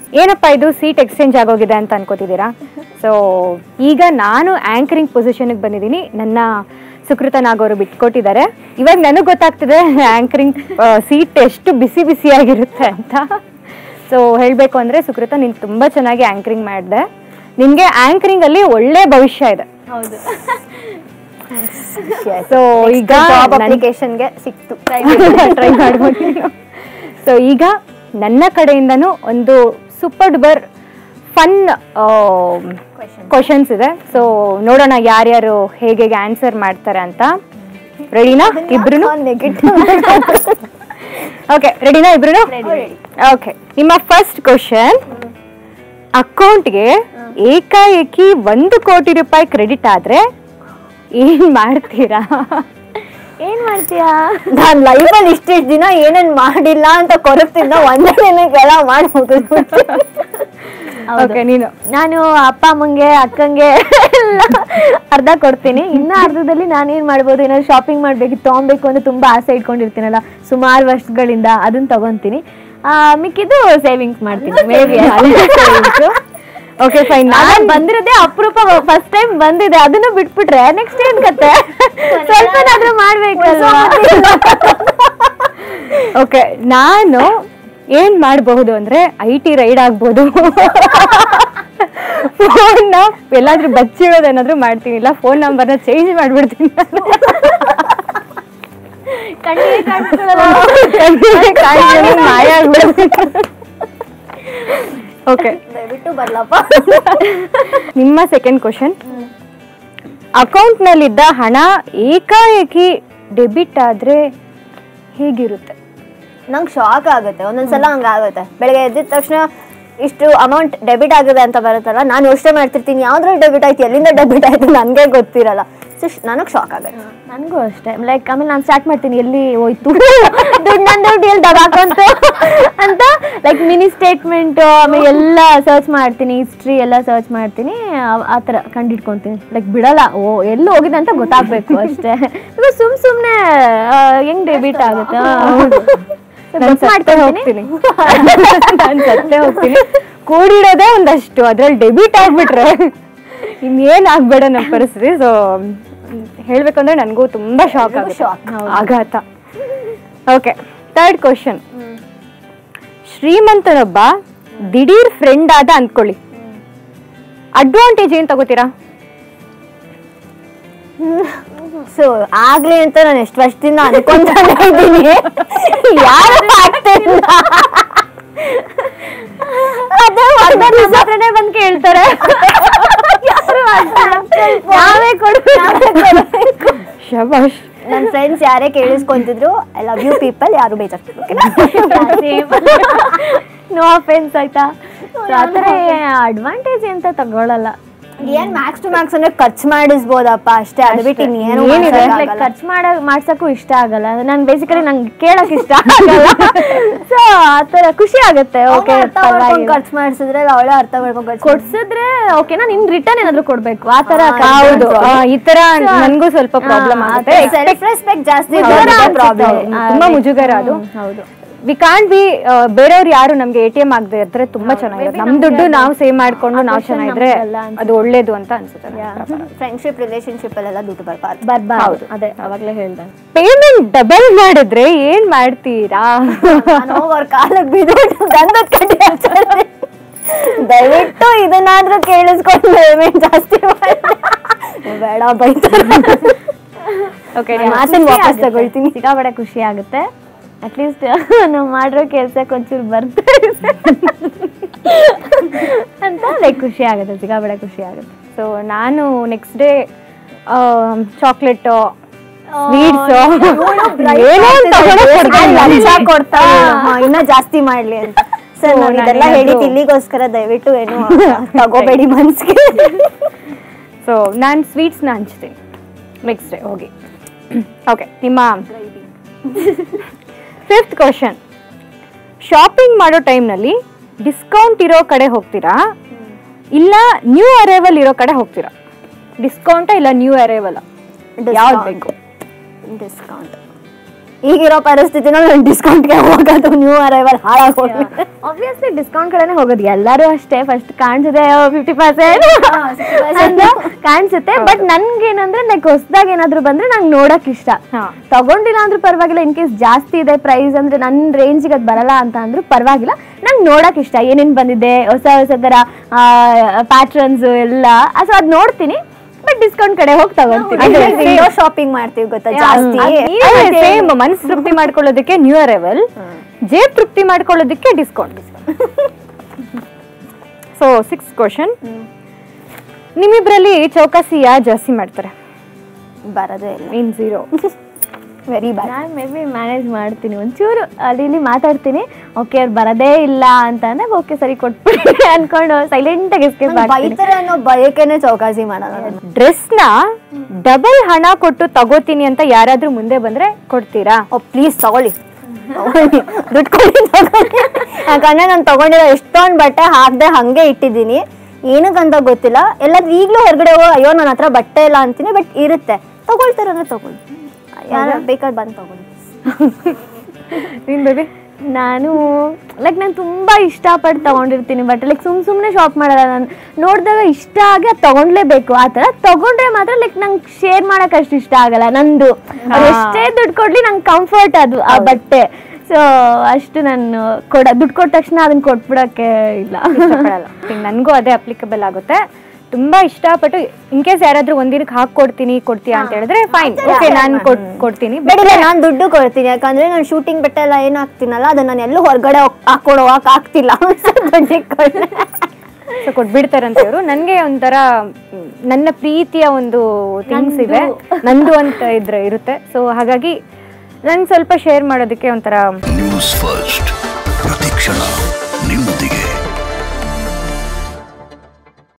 ಏನಪ್ಪ ಇದು seat exchange ಆಗೋಗಿದೆ ಅಂತ ಅನ್ಕೋತಿದ್ದೀರಾ ಸೊ ಈಗ ನಾನು ಆ್ಯಂಕರಿಂಗ್ ಪೊಸಿಷನ್ಗೆ ಬಂದಿದ್ದೀನಿ ನನ್ನ ಸುಕೃತ ನಾಗವರು ಬಿಟ್ಕೊಟ್ಟಿದ್ದಾರೆ ಇವಾಗ ನನಗೆ ಗೊತ್ತಾಗ್ತಿದೆ ಆ್ಯಂಕರಿಂಗ್ ಸೀಟ್ ಎಷ್ಟು ಬಿಸಿ ಬಿಸಿಯಾಗಿರುತ್ತೆ ಅಂತ ಸೊ ಹೇಳಬೇಕು ಅಂದರೆ ಸುಕೃತ ನೀನು ತುಂಬ ಚೆನ್ನಾಗಿ ಆ್ಯಂಕರಿಂಗ್ ಮಾಡಿದೆ ನಿನಗೆ ಆ್ಯಂಕರಿಂಗಲ್ಲಿ ಒಳ್ಳೆ ಭವಿಷ್ಯ ಇದೆ ಹೌದು ಸೊ ಈಗ ಜಾಬ್ ನನ್- ಅಪ್ಲಿಕೇಶನ್ಗೆ ಸಿಕ್ತು ಟ್ರೈ ಮಾಡ್ಬೋದು ಸೊ ಈಗ ನನ್ನ ಕಡೆಯಿಂದನೂ ಒಂದು ಸೂಪರ್ ಡುಬರ್ ಫನ್ ಕ್ವಶನ್ಸ್ ಇದೆ ಸೊ ನೋಡೋಣ ಯಾರ್ಯಾರು ಹೇಗೆ ಹೇಗೆ ಆನ್ಸರ್ ಮಾಡ್ತಾರೆ ಅಂತ ರೆಡಿನಾ ಇಬ್ರು ನೆಗೆಟಿವ್ ಓಕೆ ರೆಡಿನಾ ಇಬ್ರು ಓಕೆ ನಿಮ್ಮ ಫಸ್ಟ್ ಕ್ವಶನ್ ಅಕೌಂಟ್ಗೆ ಏಕಾಏಕಿ ಒಂದು ಕೋಟಿ ರೂಪಾಯಿ ಕ್ರೆಡಿಟ್ ಆದ್ರೆ ಏನ್ ಮಾಡ್ತೀರಾ ಏನ್ ಮಾಡ್ತೀಯಾ ನಾನ್ ಲೈಫಲ್ಲಿ ಇಷ್ಟಿಷ್ಟು ದಿನ ಏನೇನ್ ಮಾಡಿಲ್ಲ ಅಂತ ಕೊರಗ್ತಿದ್ದ ಒಂದೇ ದಿನಕ್ಕೆಲ್ಲ ಮಾಡ್ಬೋದು ಓಕೆ ನೀನು ನಾನು ಅಪ್ಪ ಅಮ್ಮಂಗೆ ಅಕ್ಕಂಗೆ ಎಲ್ಲ ಅರ್ಧ ಕೊಡ್ತೀನಿ ಇನ್ನ ಅರ್ಧದಲ್ಲಿ ನಾನೇನ್ ಮಾಡ್ಬೋದು ಏನಾದ್ರು ಶಾಪಿಂಗ್ ಮಾಡ್ಬೇಕು ತಗೊಬೇಕು ಅಂತ ತುಂಬಾ ಆಸೆ ಇಟ್ಕೊಂಡಿರ್ತೀನಲ್ಲ ಸುಮಾರು ವರ್ಷಗಳಿಂದ ಅದನ್ನ ತಗೊಂತೀನಿ ಆ, ಮಿಕ್ಕಿದ್ದು ಸೇವಿಂಗ್ಸ್ ಮಾಡ್ತೀನಿ ಮೇಬಿ ಓಕೆ ಫೈನ್ ನಾನು ಬಂದಿರೋದೇ ಅಪರೂಪ ಫಸ್ಟ್ ಟೈಮ್ ಬಂದಿದೆ ಅದನ್ನು ಬಿಟ್ಬಿಟ್ರೆ ನೆಕ್ಸ್ಟ್ ಏನ್ ಕತೆ ಸ್ವಲ್ಪನಾದ್ರೂ ಮಾಡ್ಬೇಕಲ್ವಾ ಓಕೆ ನಾನು ಏನ್ ಮಾಡಬಹುದು ಅಂದ್ರೆ ಐ ಟಿ ರೈಡ್ ಆಗ್ಬೋದು ಫೋನ್ ಎಲ್ಲಾದ್ರೂ ಬಚ್ಚಿಡೋದೇನಾದ್ರೂ ಮಾಡ್ತೀನಿ ಇಲ್ಲ ಫೋನ್ ನಂಬರ್ನ ಚೇಂಜ್ ಮಾಡ್ಬಿಡ್ತೀನಿ ಕಣ್ಣಿಗೆ ಕಾಣಿಸ್ಕೊಳ್ಳಲ್ಲ. ಮಾಯ ಆಗ್ಬಿಡ್ತೀನಿ ಓಕೆ ದಯವಿಟ್ಟು ಬರ್ಲಪ್ಪ ನಿಮ್ಮ ಸೆಕೆಂಡ್ ಕ್ವಶನ್ ಅಕೌಂಟ್ನಲ್ಲಿದ್ದ ಹಣ ಏಕಾಏಕಿ ಡೆಬಿಟ್ ಆದ್ರೆ ಹೇಗಿರುತ್ತೆ ನಂಗೆ ಶಾಕ್ ಆಗುತ್ತೆ ಒಂದೊಂದ್ಸಲ ಹಂಗಾಗುತ್ತೆ ಬೆಳಗ್ಗೆ ಎದ್ದಿದ ತಕ್ಷಣ ಇಷ್ಟು ಅಮೌಂಟ್ ಡೆಬಿಟ್ ಆಗಿದೆ ಅಂತ ಬರುತ್ತಲ್ಲ ನಾನು ಯೋಚನೆ ಮಾಡ್ತಿರ್ತೀನಿ ಯಾವ್ದ್ರಲ್ಲಿ ಡೆಬಿಟ್ ಆಯ್ತು ಎಲ್ಲಿಂದ ಡೆಬಿಟ್ ಆಯ್ತು ನನಗೆ ಗೊತ್ತಿರಲ್ಲ ಸೊ ನನಗೆ ಶಾಕ್ ಆಗುತ್ತೆ ನನಗೂ ಅಷ್ಟೇ ಲೈಕ್ ಆಮೇಲೆ ನಾನು ಸ್ಟಾರ್ಟ್ ಮಾಡ್ತೀನಿ ಎಲ್ಲಿ ಹೋಯ್ತು ದುಡ್ಡು ನನ್ನ ದುಡ್ಡು ಎಲ್ಲಿ ದಬಾಕಂತು ಅಂತ ಲೈಕ್ ಮಿನಿ ಸ್ಟೇಟ್ಮೆಂಟ್ ಆಮೇಲೆ ಎಲ್ಲ ಸರ್ಚ್ ಮಾಡ್ತೀನಿ ಹಿಸ್ಟ್ರಿ ಎಲ್ಲ ಸರ್ಚ್ ಮಾಡ್ತೀನಿ ಆ- ಆ ಥರ ಕಂಡಿಡ್ಕೊಂತೀನಿ ಲೈಕ್ ಬಿಡಲ್ಲ ಓ ಎಲ್ಲಿ ಹೋಗಿದೆ ಅಂತ ಗೊತ್ತಾಗ್ಬೇಕು ಅಷ್ಟೇ ಇವಾಗ ಸುಮ್ ಸುಮ್ಮನೆ ಹೆಂಗ್ ಡೆಬಿಟ್ ಆಗುತ್ತೆ ನಾನು ಸತ್ತೇ ಹೋಗ್ತೀನಿ ನಾನು ಸತ್ತೇ ಹೋಗ್ತೀನಿ ಕೂಡಿಡೋದೇ ಒಂದಷ್ಟು ಅದ್ರಲ್ಲಿ ಡೆಬಿಟ್ ಆಗ್ಬಿಟ್ರೆ ಇನ್ನೇನ್ ಆಗ್ಬೇಡ ನನ್ನ ಪರಿಸ್ಥಿತಿ ಸೊ ಹೇಳ್ಬೇಕಂದ್ರೆ ನನಗೂ ತುಂಬಾ ಶಾಕ್ ಆಗುತ್ತೆ shock, ಆಘಾತ ಓಕೆ ಥರ್ಡ್ ಕ್ವಶನ್ ಶ್ರೀಮಂತನೊಬ್ಬ ದಿಢೀರ್ ಫ್ರೆಂಡ್ ಆದ ಅಂದ್ಕೊಳ್ಳಿ ಅಡ್ವಾಂಟೇಜ್ ಏನ್ ತಗೋತೀರಾ ಸೊ ಆಗ್ಲಿ ಅಂತ ನಾನು ಎಷ್ಟು ವರ್ಷದಿಂದ ಅನ್ಕೊಂತಾನೆ ಇದ್ದೀನಿ ಯಾರು ಆಗ್ತಿಲ್ಲ ಅದೇ ಹತ್ರನೇ ಬಂದು ಕೇಳ್ತಾರೆ ಯಾರು ಆಗ್ತಿಲ್ಲ. ನಾವೇ ಕೊಡ್ಬೇಕು ಶಬಾಷ್ ನನ್ನ ಫ್ರೆಂಡ್ಸ್ ಯಾರೇ ಕೇಳಿಸ್ಕೊಂತಿದ್ರು ಐ ಲವ್ ಯು ಪೀಪಲ್ ಯಾರು ಬೇಜಾಗ್ತಿಲ್ಲ ನೋ ಅಫೆನ್ಸ್ ಆಯ್ತಾ So ಆ ಥರ ಅಡ್ವಾಂಟೇಜ್ ಅಂತ ತಗೊಳಲ್ಲ ಏನ್ ಮ್ಯಾಕ್ಸ್ ಟು ಮ್ಯಾಕ್ಸ್ ಅಂದ್ರೆ ಖರ್ಚು ಮಾಡಿಸ್ಬೋದಪ್ಪ ಅಷ್ಟೇ ಅದು ಬಿಟ್ಟು ಇನ್ನೇನು ಏನಿದೆ? ಲೈಕ್ ಖರ್ಚು ಮಾಡ ಮಾಡ್ಸಕ್ಕೂ ಇಷ್ಟ ಆಗಲ್ಲ ನಾನು ಬೇಸಿಕಲಿ ನಂಗೆ ಕೇಳಕ್ ಇಷ್ಟ ಆಗಲ್ಲ ಸೊ ಆತರ ಖುಷಿ ಆಗುತ್ತೆ ಓಕೆ ಖರ್ಚು ಮಾಡಿಸಿದ್ರೆ ಅವಳೆ ಅರ್ಥ ಮಾಡ್ಕೊಂಡು ಕೊಡ್ಸಿದ್ರೆ ಓಕೆ ನಾನು ಇನ್ ರಿಟರ್ನ್ ಏನಾದ್ರು ಕೊಡ್ಬೇಕು ಆ ತರ ಹೌದು ಆ, ಈ ತರ ನನ್ಗೂ ಸ್ವಲ್ಪ ಪ್ರಾಬ್ಲಮ್ ಆಗುತ್ತೆ ಸೆಲ್ಫ್ ರೆಸ್ಪೆಕ್ಟ್ ಜಾಸ್ತಿ ಪ್ರಾಬ್ಲಮ್ ತುಂಬಾ ಮುಜುಗರ ಅದು ಹೌದು ವಿ ಕಾಂಟ್ ಬಿ ಬೇರೆಯವ್ರು ಯಾರು ನಮ್ಗೆ ಎ ಟಿ ಎಂ ಆಗದೆ ಇದ್ರೆ ತುಂಬಾ ಚೆನ್ನಾಗಿರುತ್ತೆ ನಮ್ ದುಡ್ಡು ನಾವು ಸೇವ್ ಮಾಡ್ಕೊಂಡು ನಾವು ಚೆನ್ನಾಗಿದ್ರೆ ಅದು ಒಳ್ಳೇದು ಅಂತ ಅನ್ಸುತ್ತೆ ನನ್ನ ಪ್ರಕಾರ. ಫ್ರೆಂಡ್ಶಿಪ್ ರಿಲೇಶನ್ಶಿಪ್ ಅಲ್ಲೆಲ್ಲ ದುಡ್ಡು ಬರ್ಬಾರ್ದು ಬರ್ಬಾರ್ದು ಅದೇ ಅವಾಗಲೇ ಹೇಳ್ದೆ ಪೇಮೆಂಟ್ ಡಬಲ್ ಮಾಡಿದ್ರೆ ಏನ್ ಮಾಡ್ತೀರಾ ನಾನು ಅವ್ರ ಕಾಲಕ್ಕೆ ಬಿದ್ಬಿಟ್ಟು ಗಂಧದ ಕಡ್ಡಿ ಹಚ್ಚಿದ್ರೆ ದಯವಿಟ್ಟು ಇದನ್ನಾದ್ರೂ ಕೇಳಿಸ್ಕೊಂಡು ಪೇಮೆಂಟ್ ಜಾಸ್ತಿ ಮಾಡಿ ಬೇಡ ಬೈತಾರೆ ಓಕೆ ಮಾತನ್ನ ವಾಪಸ್ ತಗೊಳ್ತೀನಿ ಸಿಕ್ಕಾಪಟ್ಟೆ ಖುಷಿ ಆಗುತ್ತೆ ಅಟ್ಲೀಸ್ಟ್ ನಾವು ಮಾಡಿರೋ ಕೆಲ್ಸಕ್ಕೆ ಒಂಚೂರು ಬರ್ತಾರೆ ಅಂತ ಲೈಕ್ ಖುಷಿ ಆಗುತ್ತೆ ಸಿಕ್ಕಾಪಟ್ಟೆ ಖುಷಿ ಆಗುತ್ತೆ ಸೊ ನಾನು ನೆಕ್ಸ್ಟ್ ಡೇ ಚಾಕ್ಲೇಟ್ ಸ್ವೀಟ್ಸ್ ಲಂಚ ಕೊಡ್ತಾ ಹಾ, ಇನ್ನ ಜಾಸ್ತಿ ಮಾಡ್ಲಿ ಅಂತ ಸರ್ ನಾನು ಇದೆಲ್ಲ ನಾನೇನಾದ್ರೂ- ಹೇಳಿದ್ದು ಇಲ್ಲಿಗೋಸ್ಕರ ದಯವಿಟ್ಟು ಏನು ತಗೋಬೇಡಿ ಮನ್ಸಿಗೆ ಸೊ ನಾನು ಸ್ವೀಟ್ಸ್ನ ಹಂಚ್ತೀನಿ ನೆಕ್ಸ್ಟ್ ಡೇ ಹೋಗಿ ಓಕೆ ನಿಮ್ಮ ಫಿಫ್ತ್ ಕ್ವಶನ್ ಶಾಪಿಂಗ್ ಮಾಡೋ ಟೈಮ್ನಲ್ಲಿ ಡಿಸ್ಕೌಂಟ್ ಇರೋ ಕಡೆ ಹೋಗ್ತೀರಾ ಇಲ್ಲ ನ್ಯೂ ಅರೈವಲ್ ಇರೋ ಕಡೆ ಹೋಗ್ತೀರಾ ಡಿಸ್ಕೌಂಟ ಇಲ್ಲ ನ್ಯೂ ಅರೈವಲ್ ಯಾವ್ದು ಬೇಕು ಡಿಸ್ಕೌಂಟ್ ಈಗಿರೋ ಪರಿಸ್ಥಿತಿನ ನಾನು ಡಿಸ್ಕೌಂಟ್ಗೆ ಹೋಗೋದು ನ್ಯೂ ಅರೈವಲ್ ಹಾಳಾಗೋಗಿ ಆಬ್ವಿಯಸ್ಲಿ ಡಿಸ್ಕೌಂಟ್ ಕಡೆನೇ ಹೋಗೋದು ಎಲ್ಲರೂ ಅಷ್ಟೇ ಫಸ್ಟ್ ಕಾಣಿಸುತ್ತೆ ಫಿಫ್ಟಿ ಪರ್ಸೆಂಟ್ ಅಂತ ಕಾಣಿಸುತ್ತೆ ಬಟ್ ನನ್ಗೇನಂದ್ರೆ ಲೈಕ್ ಹೊಸದಾಗಿ ಏನಾದ್ರು ಬಂದ್ರೆ ನಂಗೆ ನೋಡಕ್ ಇಷ್ಟ ಹಾ. ತಗೊಂಡಿಲ್ಲ ಅಂದ್ರೂ ಪರವಾಗಿಲ್ಲ ಇನ್ ಕೇಸ್ ಜಾಸ್ತಿ ಇದೆ ಪ್ರೈಸ್ ಅಂದ್ರೆ ನನ್ನ ರೇಂಜಿಗೆ ಅದು ಬರಲ್ಲ ಅಂತ ಅಂದ್ರೂ ಪರವಾಗಿಲ್ಲ ನಂಗೆ ನೋಡಕ್ ಇಷ್ಟ ಏನೇನ್ ಬಂದಿದೆ ಹೊಸ ಹೊಸ ತರ ಪ್ಯಾಟ್ರನ್ಸ್ ಎಲ್ಲ ಸೊ ಅದ್ ನೋಡ್ತೀನಿ ಬಟ್ ಡಿಸ್ಕೌಂಟ್ ಕಡೆ ಹೋಗಿ ತಗೊಂತೀನಿ ವಿಂಡೋ ಶಾಪಿಂಗ್ ಮಾಡ್ತೀವಿ ಗೊತ್ತಾ ಜಾಸ್ತಿ ಸೇಮ್ ಮನಸ್ ತೃಪ್ತಿ ಮಾಡ್ಕೊಳ್ಳೋದಕ್ಕೆ ನ್ಯೂ ಅರೈವಲ್ ಜೇಬ್ ತೃಪ್ತಿ ಮಾಡ್ಕೊಳ್ಳೋದಕ್ಕೆ ಡಿಸ್ಕೌಂಟ್ ಸೊ ಸಿಕ್ಸ್ ಕ್ವಶನ್ ನಿಮ್ಮಿಬ್ರಲ್ಲಿ ಚೌಕಾಸಿ ಯಾರು ಜಾಸ್ತಿ ಮಾಡ್ತಾರೆ ಬರೋದೇ ಇಲ್ಲ ಇನ್ ಝೀರೋ ವೆರಿ ಬ್ಯಾಡ್ ನಾನು ಮೇ ಬಿ ಮ್ಯಾನೇಜ್ ಮಾಡ್ತೀನಿ ಒಂಚೂರು ಅಲ್ಲಿ ಇಲ್ಲಿ ಮಾತಾಡ್ತೀನಿ ಓಕೆ ಅವ್ರು ಬರೋದೇ ಇಲ್ಲ ಅಂತ ಅಂದ್ರೆ ಓಕೆ ಸರಿ ಕೊಟ್ಬಿಡಿ ಅನ್ಕೊಂಡು ಸೈಲೆಂಟ್ ಆಗಿ ಎಸ್ಕೇಪ್ ಮಾಡ್ತೀನಿ ಬೈತಾರೆ ಅನ್ನೋ ಭಯಕ್ಕೇನೆ ಚೌಕಾಸಿ ಮಾಡಲ್ಲ ನಾನು. ಡ್ರೆಸ್ನ ಡಬಲ್ ಹಣ ಕೊಟ್ಟು ತಗೋತೀನಿ ಅಂತ ಯಾರಾದ್ರೂ ಮುಂದೆ ಬಂದ್ರೆ ಕೊಡ್ತೀರಾ ಓ ಪ್ಲೀಸ್ ತಗೊಳ್ಳಿ ತಗೊಳ್ಳಿ. ದುಡ್ಡು ಕೊಡಿ ತಗೊಳ್ಳಿ ಯಾಕಂದ್ರೆ ನಾನು ತಗೊಂಡಿರೋ ಎಷ್ಟೊಂದು ಬಟ್ಟೆ ಹಾಕದೆ ಹಂಗೆ ಇಟ್ಟಿದ್ದೀನಿ ಏನಕ್ಕಂತ ಗೊತ್ತಿಲ್ಲ ಎಲ್ಲಾದ್ರೂ ಈಗಲೂ ಹೊರಗಡೆ ಹೋಗೋ ಅಯ್ಯೋ ನನ್ನ ಹತ್ರ ಬಟ್ಟೆ ಇಲ್ಲ ಅಂತೀನಿ ಬಟ್ ಇರುತ್ತೆ ತಗೊಳ್ತಾರೆ ಅಂದ್ರೆ ತಗೊಳ್ಳಿ ಯಾರು ಬೇಕಾದ್ರೆ ಬಂದು ತಗೊಳ್ಳಿ ನೀನ್ ಬೇಬಿ ನಾನು ಲೈಕ್ ನಾನು ತುಂಬಾ ಇಷ್ಟಪಟ್ಟು ತಗೊಂಡಿರ್ತೀನಿ ಬಟ್ ಲೈಕ್ ಸುಮ್ ಸುಮ್ಮನೆ ಶಾಪ್ ಮಾಡಲ್ಲ ನಾನು ನೋಡಿದಾಗ ಇಷ್ಟ ಆಗಿ ಅದು ತಗೊಂಡ್ಲೇಬೇಕು ಆ ಥರ ತಗೊಂಡ್ರೆ ಮಾತ್ರ ಲೈಕ್ ನಂಗೆ ಶೇರ್ ಮಾಡಕ್ ಅಷ್ಟು ಇಷ್ಟ ಆಗಲ್ಲ ನಂದು ಅವ್ರು ಎಷ್ಟೇ ದುಡ್ಡು ಕೊಡ್ಲಿ ನಂಗೆ ಕಂಫರ್ಟ್ ಅದು ಆ ಬಟ್ಟೆ ಸೊ ಅಷ್ಟು ನಾನು ಕೊಡ ದುಡ್ಡು ಕೊಟ್ಟ ತಕ್ಷಣ ಅದನ್ನ ಕೊಟ್ಬಿಡಕ್ಕೆ ಇಲ್ಲ ಇಷ್ಟಪಡಲ್ಲ ನನಗೂ ಅದೇ ಅಪ್ಲಿಕಬಲ್ ಆಗುತ್ತೆ ತುಂಬಾ ಇಷ್ಟಪಟ್ಟು ಇನ್ ಕೇಸ್ ಯಾರಾದ್ರೂ ಒಂದಿನಕ್ಕೆ ಹಾಕೊಡ್ತೀನಿ ಕೊಡ್ತೀಯಾ ಅಂತ ಹೇಳಿದ್ರೆ ಫೈನ್ ಓಕೆ ನಾನು ಕೊಡ್ತೀನಿ ಬಟ್ ಇಲ್ಲ ನಾನು ದುಡ್ಡು ಕೊಡ್ತೀನಿ ಯಾಕಂದ್ರೆ ನಾನು ಶೂಟಿಂಗ್ ಬಟ್ಟೆ ಎಲ್ಲ ಏನು ಹಾಕ್ತೀನಲ್ಲ ಅದನ್ನ ನಾನು ಎಲ್ಲೂ ಹೊರಗಡೆ ಹಾಕೊಂಡು ಹೋಗಕ್ ಆಗ್ತಿಲ್ಲ ದುಡ್ಡಿಗೆ ಕೊಡ್ಲೆ. ಸೊ ಕೊಟ್ಬಿಡ್ತಾರಂತೆ ಇವರು ನನಗೆ ಒಂಥರ ಮ್, ನನ್ನ ಪ್ರೀತಿಯ ಒಂದು ಥಿಂಗ್ಸ್ ಇದೆ ನಂದು ಅಂತ ಇದ್ರೆ ಇರುತ್ತೆ ಸೊ ಹಾಗಾಗಿ ನನ್ ಸ್ವಲ್ಪ ಶೇರ್ ಮಾಡೋದಕ್ಕೆ ಒಂಥರ ನ್ಯೂಸ್ ಫಸ್ಟ್ ಪ್ರತಿಕ್ಷಣ